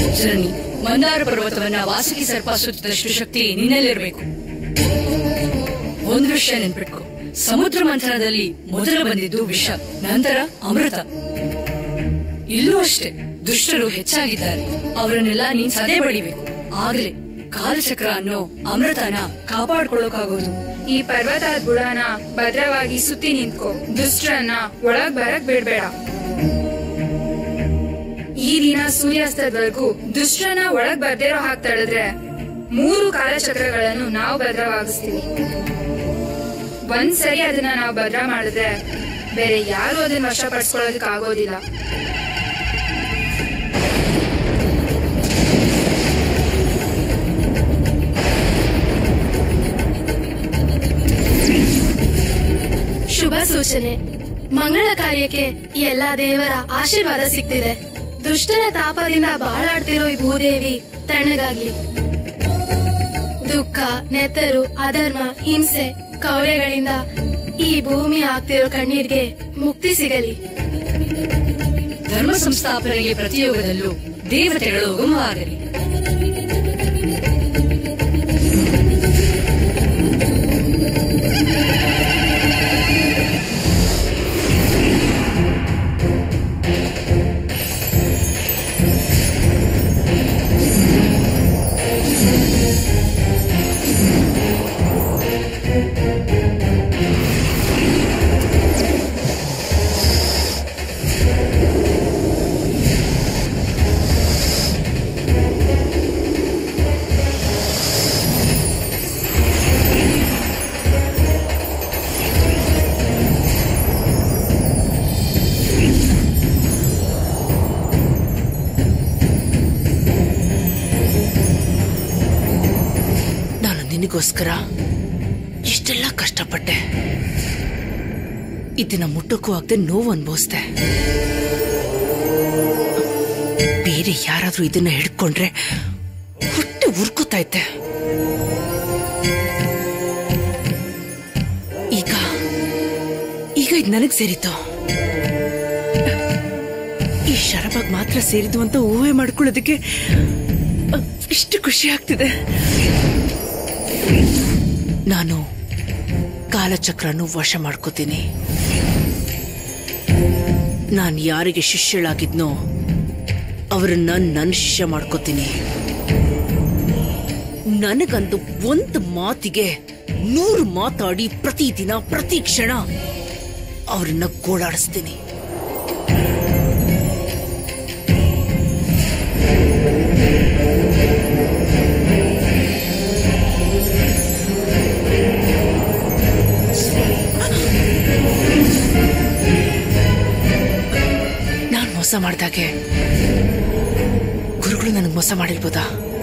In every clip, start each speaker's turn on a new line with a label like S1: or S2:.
S1: ಜನನಿ ಮಂದಾರ ಪರ್ವತವನ್ನ ವಾಸುಕಿ ಸರ್ಪ ಸುತ್ತಿದಷ್ಟು ಶಕ್ತಿ ನಿನ್ನಲ್ಲಿರ್ಬೇಕು ಒಂದು ವಿಷಯ ನೆನ್ಪಿಟ್ಕೊ ಸಮುದ್ರ ಮಂಥನದಲ್ಲಿ ಮೊದಲು ಬಂದಿದ್ದು ವಿಷ ನಂತರ ಅಮೃತ ಇಲ್ಲೂ ಅಷ್ಟೇ ದುಷ್ಟರು ಹೆಚ್ಚಾಗಿದ್ದಾರೆ ಅವರನ್ನೆಲ್ಲ ನೀನ್ ಸದೆ ಬಡಿಬೇಕು ಆಗ್ಲೇ ಕಾಲಚಕ್ರ ಅನ್ನೋ ಅಮೃತನ ಕಾಪಾಡ್ಕೊಳ್ಳೋಕಾಗೋದು
S2: ಈ ಪರ್ವತದ ಬುಡನ ಭದ್ರವಾಗಿ ಸುತ್ತಿ ನಿಂತ್ಕೋ ದುಷ್ಟರನ್ನ ಒಳಗ್ ಬರಕ್ ಬಿಡ್ಬೇಡ ಈ ದಿನ ಸೂರ್ಯಾಸ್ತದವರೆಗೂ ದುಷ್ಟರನ್ನ ಒಳಗ್ ಬರ್ದೇರೋ ಹಾಗೆ ತಡೆದ್ರೆ ಮೂರು ಕಾಲಚಕ್ರಗಳನ್ನು ನಾವು ಭದ್ರವಾಗಿಸ್ತೀವಿ ಒಂದ್ಸರಿ ಅದನ್ನ ನಾವು ಭದ್ರ ಮಾಡಿದ್ರೆ ಬೇರೆ ಯಾರು ಅದನ್ನ ವಶಪಡಿಸ್ಕೊಳ್ಳೋದಕ್ಕೆ ಆಗೋದಿಲ್ಲ
S3: ಶುಭ ಸೂಚನೆ ಮಂಗಳ ಕಾರ್ಯಕ್ಕೆ ಎಲ್ಲಾ ದೇವರ ಆಶೀರ್ವಾದ ಸಿಗ್ತಿದೆ ದುಷ್ಟರ ತಾಪದಿಂದ ಬಾಳಾಡ್ತಿರೋ ಈ ಭೂದೇವಿ ತಣ್ಣಗಾಗ್ಲಿ ದುಃಖ ನೆತ್ತರು ಅಧರ್ಮ ಹಿಂಸೆ ಕೌರ್ಯಗಳಿಂದ ಈ ಭೂಮಿ ಆಗ್ತಿರೋ ಕಣ್ಣೀರ್ಗೆ ಮುಕ್ತಿ ಸಿಗಲಿ
S1: ಧರ್ಮ ಸಂಸ್ಥಾಪನೆಗೆ ಪ್ರತಿಯೋಗದಲ್ಲೂ ದೇವತೆಗಳು ಉಗಮವಾಗಲಿ
S4: ನಾನು ನಿನಗೋಸ್ಕರ ಇಷ್ಟೆಲ್ಲ ಕಷ್ಟಪಟ್ಟೆ ಇದನ್ನ ಮುಟ್ಟಕ್ಕೂ ಆಗದೆ ನೋವು ಅನ್ಭವಿಸ್ದೆ ಬೇರೆ ಯಾರಾದ್ರೂ ಇದನ್ನ ಹಿಡ್ಕೊಂಡ್ರೆ ಹೊಟ್ಟೆ ಉರ್ಕೋತಾ ಇದ್ದೆ ಈಗ ಈಗ ಇದು ನನಗ್ ಸೇರಿತು ಈ ಶರಬಾಗ್ ಮಾತ್ರ ಸೇರಿದ್ದು ಅಂತ ಊಹೆ ಮಾಡ್ಕೊಳ್ಳೋದಕ್ಕೆ ಅಹ್, ಇಷ್ಟು ಖುಷಿ ಆಗ್ತಿದೆ ನಾನು ಕಾಲಚಕ್ರನು ವಶ ಮಾಡ್ಕೋತೀನಿ ನಾನು ಯಾರಿಗೆ ಶಿಷ್ಯಳಾಗಿದ್ನೋ ಅವರನ್ನ ನನ್ನ ಶಿಷ್ಯ ಮಾಡ್ಕೋತೀನಿ ನನಗಂದು ಒಂದು ಮಾತಿಗೆ ನೂರು ಮಾತಾಡಿ ಪ್ರತಿದಿನ ಪ್ರತಿ ಕ್ಷಣ ಅವರನ್ನ ಗೋಳಾಡಿಸ್ತೀನಿ ನಾನ್ ಮೋಸ ಮಾಡ್ದಾಗೆ ಗುರುಗಳು ನನಗೆ ಮೋಸ ಮಾಡಿರ್ಬೋದಾ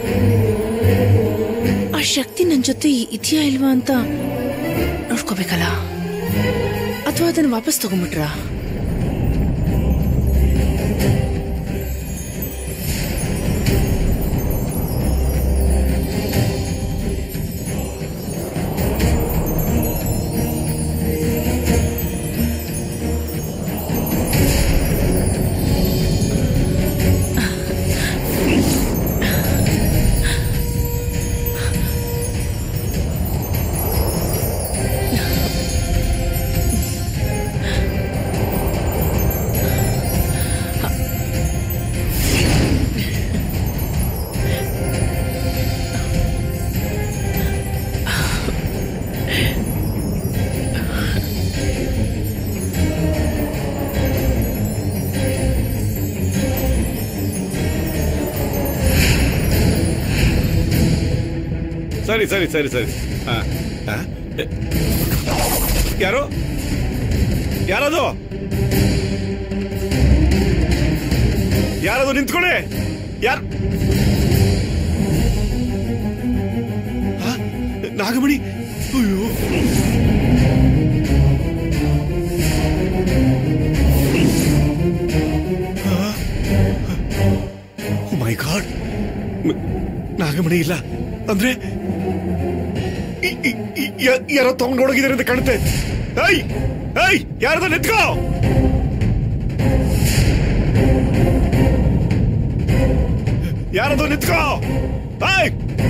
S4: ಆ ಶಕ್ತಿ ನನ್ನ ಜೊತೆ ಇದೆಯಾ ಇಲ್ವಾ ಅಂತ ನೋಡ್ಕೋಬೇಕಲ್ಲ ಅಥವಾ ಅದನ್ನ ವಾಪಸ್ ತಗೊಂಡ್ಬಿಟ್ರಾ
S5: ಸರಿ ಸರಿ ಸರಿ ಸರಿ ಹಾ ಹಾ? ಎ, ಯಾರು ಯಾರದು ಯಾರದು ನಿಂತ್ಕೊಳ್ಳಿ ಯಾರು ಹಾ? ನಾಗಮಣಿ ಅಯ್ಯೋ ಮೈ ಗಾಡ್ ನಾಗಮಣಿ ಇಲ್ಲ ಅಂದ್ರೆ ಇ- ಇ- ಇ- ಯ- ಯಾರೋ ತಗೊಂಡು ಹೋಗಿದ್ದಾರೆ ಅಂತ ಕಾಣುತ್ತೆ ಐ ಐ ಯಾರ್ದು ನಿಂತ್ಕೋ ಯಾರದು ನಿಂತ್ಕೋ ಏಯ್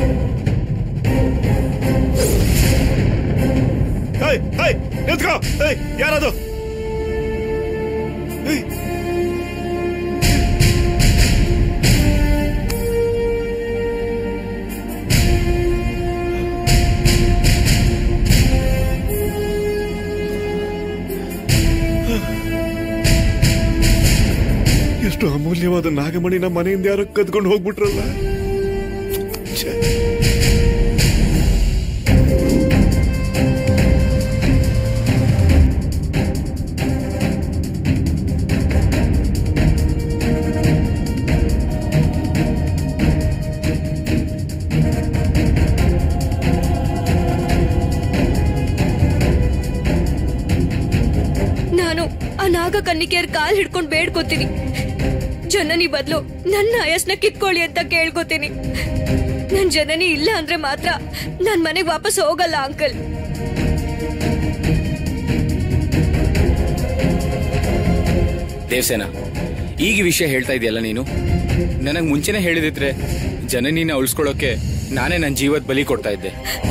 S5: ಏಯ್ ಏಯ್ ನಿಂತ್ಕೋ ಏಯ್ ಯಾರದು ಏಯ್ ಎಷ್ಟು ಅಮೂಲ್ಯವಾದ ನಾಗಮಣಿ ನಮ್ಮ ಮನೆಯಿಂದ ಯಾರೋ ಕದ್ಕೊಂಡು ಹೋಗ್ಬಿಟ್ರಲ್ಲ ಛೆ.
S6: ನಾನು ಆ ನಾಗ ಕನ್ನಿಕೆಯರ್ ಕಾಲ್ ಹಿಡ್ಕೊಂಡು ಬೇಡ್ಕೋತೀನಿ ಜನನಿ ಬದಲು ನನ್ನ ಆಯಸ್ನ ಕಿತ್ಕೊಳ್ಳಿ ಅಂತ ಕೇಳ್ಕೊತೀನಿ ನನ್ ಜನನಿ ಇಲ್ಲ ಅಂದ್ರೆ ಮಾತ್ರ ನಾನ್ ಮನೆಗ್ ವಾಪಸ್ ಹೋಗಲ್ಲ ಅಂಕಲ್
S7: ದೇವಸೇನ ಈಗ ಈ ವಿಷಯ ಹೇಳ್ತಾ ಇದೆಯಲ್ಲ ನೀನು ನನಗೆ ಮುಂಚೆನೆ ಹೇಳಿದಿದ್ರೆ ಜನನಿನ ಉಳಿಸ್ಕೊಳ್ಳೋಕೆ ನಾನೇ ನನ್ನ ಜೀವದ ಬಲಿ ಕೊಡ್ತಾ ಇದ್ದೆ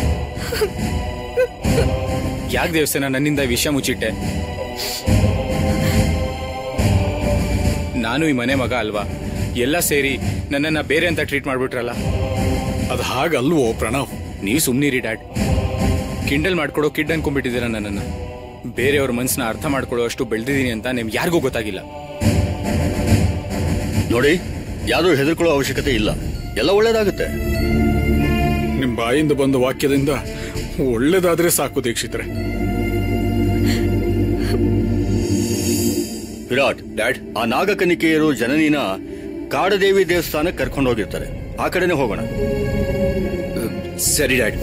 S7: ಯಾಕೆ ದೇವಸೇನ ನನ್ನಿಂದ ಈ ವಿಷಯ ಮುಚ್ಚಿಟ್ಟೆ ನಾನು ಈ ಮನೆ ಮಗ ಅಲ್ವಾ ಎಲ್ಲ ಸೇರಿ ನನ್ನನ್ನ ಬೇರೆ ಅಂತ ಟ್ರೀಟ್ ಮಾಡ್ಬಿಟ್ರಲ್ಲ
S8: ಅದು ಹಾಗಲ್ವೋ ಪ್ರಣವ್
S7: ನೀವು ಸುಮ್ನಿರಿ ಡ್ಯಾಡ್ ಕಿಂಡಲ್ ಮಾಡ್ಕೊಡೋ ಕಿಡ್ ಅನ್ಕೊಂಡ್ಬಿಟ್ಟಿದ್ದೀರ ನನ್ನನ್ನ ಬೇರೆಯವ್ರ ಮನ್ಸನ್ನ ಅರ್ಥ ಮಾಡ್ಕೊಳ್ಳೋ ಅಷ್ಟು ಬೆಳೆದಿದ್ದೀನಿ ಅಂತ ನಿಮ್ಗೆ ಯಾರಿಗೂ ಗೊತ್ತಾಗಿಲ್ಲ
S9: ನೋಡಿ ಯಾವ್ದು ಹೆದರ್ಕೊಳ್ಳೋ ಅವಶ್ಯಕತೆ ಇಲ್ಲ ಎಲ್ಲ ಒಳ್ಳೇದಾಗುತ್ತೆ
S8: ನಿಮ್ ಬಾಯಿಂದ ಬಂದ ವಾಕ್ಯದಿಂದ ಒಳ್ಳೇದಾದ್ರೆ ಸಾಕು ದೀಕ್ಷಿತ್ರೆ
S9: ವಿರಾಟ್ ಡ್ಯಾಡ್ ಆ ನಾಗಕನಿಕೆಯರು ಜನನಿನ ಕಾಡದೇವಿ ದೇವಸ್ಥಾನಕ್ಕೆ ಕರ್ಕೊಂಡು ಹೋಗಿರ್ತಾರೆ ಆ ಕಡೆನೆ ಹೋಗೋಣ
S7: ಸರಿ ಡ್ಯಾಡ್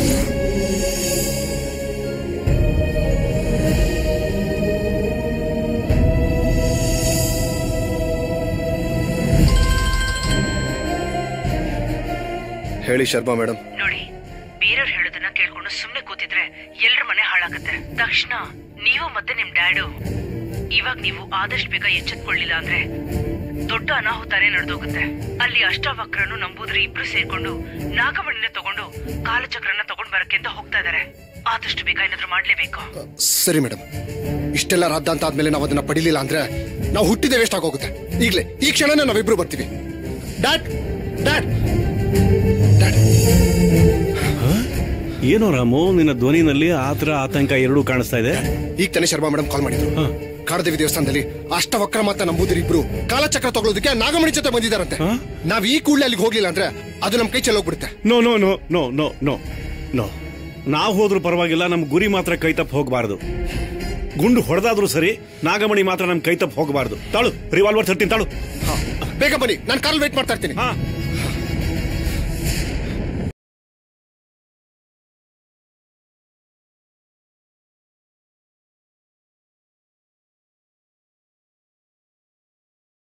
S10: ಹೇಳಿ ಶರ್ಮಾ ಮೇಡಮ್
S11: ನೋಡಿ ಬೇರೆಯವ್ರು ಹೇಳೋದನ್ನ ಕೇಳ್ಕೊಂಡು ಸುಮ್ನೆ ಕೂತಿದ್ರೆ ಎಲ್ರ ಮನೆ ಹಾಳಾಗತ್ತೆ ತಕ್ಷಣ ನೀವು ಮತ್ತೆ ನಿಮ್ ಡ್ಯಾಡು ಇವಾಗ ನೀವು ಆದಷ್ಟು ಬೇಗ ಎಚ್ಚೆತ್ಕೊಳ್ಳಿಲ್ಲ ಅಂದ್ರೆ ದೊಡ್ಡ ಅನಾಹುತಾನೇ ನಡೆದೋಗುತ್ತೆ ಅಲ್ಲಿ ಅಷ್ಟವಕ್ರನು ನಂಬೂದ್ರಿ ಇಬ್ರು ಸೇರ್ಕೊಂಡು ನಾಗಮಣಿನ ತಗೊಂಡು ಕಾಲಚಕ್ರನ ತಗೊಂಡ್ ಬರಕ್ಕೆ ಅಂತ ಹೋಗ್ತಾ ಇದಾರೆ ಆದಷ್ಟು ಬೇಗ ಏನಾದ್ರೂ ಮಾಡ್ಲೇಬೇಕು
S10: ಸರಿ ಮೇಡಮ್ ಇಷ್ಟೆಲ್ಲ ರಾದ್ದ ಅಂತ ಆದ್ಮೇಲೆ ನಾವು ಅದನ್ನ ಪಡಿಲಿಲ್ಲ ಅಂದ್ರೆ ನಾವು ಹುಟ್ಟಿದೆ ವೇಸ್ಟ್ ಆಗೋಗುತ್ತೆ ಈಗ್ಲೇ ಈ ಕ್ಷಣನೇ ನಾವಿಬ್ರು ಬರ್ತೀವಿ ಡ್ಯಾಡ್ ಡ್ಯಾಡ್
S12: ಏನೋ ರಾಮು ನಿನ್ನ ಧ್ವನಿನಲ್ಲಿ ಆತರ ಆತಂಕ ಎರಡೂ ಕಾಣಿಸ್ತಾ ಇದೆ
S10: ಈಗ ತಾನೇ ಶರ್ಮಾ ಮೇಡಮ್ ಕಾಲ್ ಮಾಡಿದ್ರು ಕಾಡದೇವಿ ದೇವಸ್ಥಾನದಲ್ಲಿ ಅಷ್ಟವಕ್ರ ಮಾತ ನಂಬೂದಿರಿ ಇಬ್ರು ಕಾಲಚಕ್ರ ತಗೊಳ್ಳೋದಕ್ಕೆ ನಾಗಮಣಿ ಜೊತೆ ಬಂದಿದಾರಂತೆ ನಾವ್ ಈ ಕೂಡಲೇ ಅಲ್ಲಿಗೆ ಹೋಗ್ಲಿಲ್ಲ ಅಂದ್ರೆ ಅದು ನಮ್ ಕೈ ಚೆಲ್ಲೋಗ್ಬಿಡುತ್ತೆ
S12: no no no no no no no ನಾವು ಹೋದ್ರೂ ಪರವಾಗಿಲ್ಲ ನಮ್ ಗುರಿ ಮಾತ್ರ ಕೈ ತಪ್ಪ ಹೋಗಬಾರ್ದು ಗುಂಡು ಹೊಡೆದಾದ್ರೂ ಸರಿ ನಾಗಮಣಿ ಮಾತ್ರ ನಮ್ ಕೈ ತಪ್ಪ ಹೋಗಬಾರ್ದು ತಾಳು ರಿವಾಲ್ವರ್ ತರ್ತೀನಿ ತಾಳು
S10: ಬೇಗ ಬನ್ನಿ ನಾನು ಕಾಲ್ ವೇಟ್ ಮಾಡ್ತಾ ಇರ್ತೀನಿ